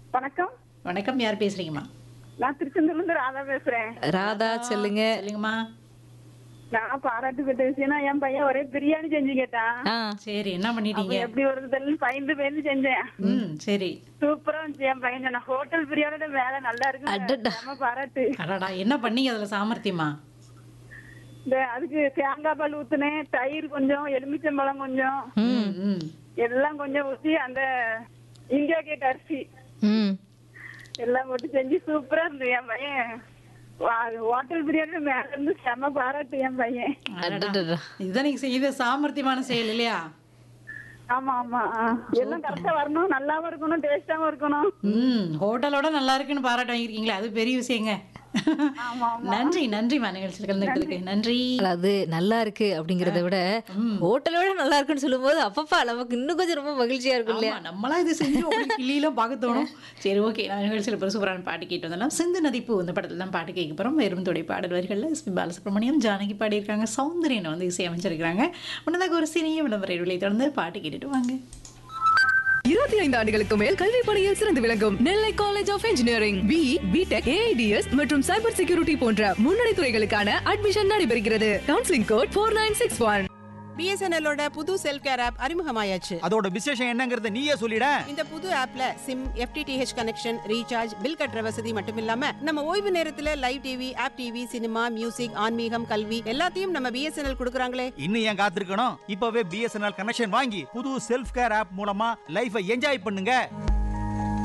வணக்கம் வணக்கம் யார் பேசுறீங்கம்மா நான் திருச்செந்தூர்ல இருந்து ராதா பேசுறேன் ராதா சொல்லுங்க சொல்லுங்கம்மா நான் பாராட்டுப்பட்ட விஷயம்னா என் பையன் ஒரே பிரியாணி செஞ்சு கேட்டான் ஆ சரி என்ன அப்ப பண்ணிட்டீங்க எப்படி வருது பயந்து பயந்து செஞ்சேன் ம் சரி சூப்பரா இருந்துச்சு என் பையன் சொன்னா ஹோட்டல் பிரியாணியோட மேல நல்லா அடடா. இருக்கு செம பாராட்டு அடடா என்ன பண்ணீங்க அதுல சாமர்த்தியமா இந்த அதுக்கு தேங்காய் பால் ஊத்துனேன் தயிர் கொஞ்சம் எலுமிச்சம்பழம் கொஞ்சம் ம் ம் எல்லாம் கொஞ்சம் ஊத்தி அந்த இந்தியா கேட் அரிசி ம் எல்லாம் போட்டு செஞ்சு சூப்பரா இருந்து என் பையன் வா- ஹோட்டல் பிரியாணி மேல இருந்து செம பாராட்டு என் பையன் அடடா. அடடடா. இதுதான் நீங்க செய்த சாமர்த்தியமான செயல் இல்லையா ஆமா ஆமா ஆ. எல்லாம் கரெக்டா வரணும் நல்லாவும் இருக்கணும் டேஸ்டாவும் இருக்கணும் ம் ஹோட்டலோட நல்லா இருக்குன்னு பாராட்டு வாங்கியிருக்கீங்களே அது பெரிய விஷயங்க ஆமா நன்றி நன்றிம்மா நிகழ்ச்சியில் கலந்துக்கிறதுக்கு நன்றி அது நல்லா இருக்கு அப்படிங்கறத விட ஹோட்டலோட நல்லா இருக்குன்னு சொல்லும்போது அப்பப்பா நமக்கு இன்னும் கொஞ்சம் ரொம்ப மகிழ்ச்சியா இருக்கும் இல்லையா ஆமா நம்மளா இது செஞ்சு உங்களுக்கு கிளியிலும் பார்க்க தோணும் சரி ஓகே நான் நிகழ்ச்சியில் இப்போ சூப்பரான பாட்டு கேட்டு வந்தலாம் சிந்து நதிப்பு இந்த படத்தில் தான் பாட்டு கேட்க போகிறோம் வெறும் பாடல் வரிகளில் எஸ்பி பாலசுப்ரமணியம் ஜானகி பாடியிருக்காங்க சௌந்தரியனை வந்து இசையமைச்சிருக்கிறாங்க முன்னதாக ஒரு சிறிய விளம்பர இடைவெளியை தொடர்ந்து பாட்டு கேட்டுட்டு வாங்க இருபத்தி ஐந்து ஆண்டுகளுக்கு மேல் கல்வி பணியில் சிறந்து விளங்கும் Nellai college of engineering B BTech AIDS மற்றும் சைபர் செக்யூரிட்டி போன்ற முன்னணி துறைகளுக்கான அட்மிஷன் நடைபெறுகிறது counselling code four nine six one பிஎஸ்என்எல்லோட புது செல்ஃப் கேர் ஆப் அறிமுகமாயாச்சு அதோட விசேஷம் என்னங்கறத நீயே சொல்லிட இந்த புது ஆப்ல sim FTTH connection recharge bill கட்டுற வசதி மட்டும் இல்லாம நம்ம ஓய்வு நேரத்துல live TV app TV cinema music ஆன்மீகம் கல்வி எல்லாத்தையும் நம்ம பிஎஸ்என்எல் கொடுக்குறாங்களே இன்னும் ஏன் காத்திருக்கணும் இப்பவே பிஎஸ்என்எல் கனெக்ஷன் வாங்கி புது செல்ஃப் கேர் ஆப் மூலமா லைஃபை என்ஜாய் பண்ணுங்க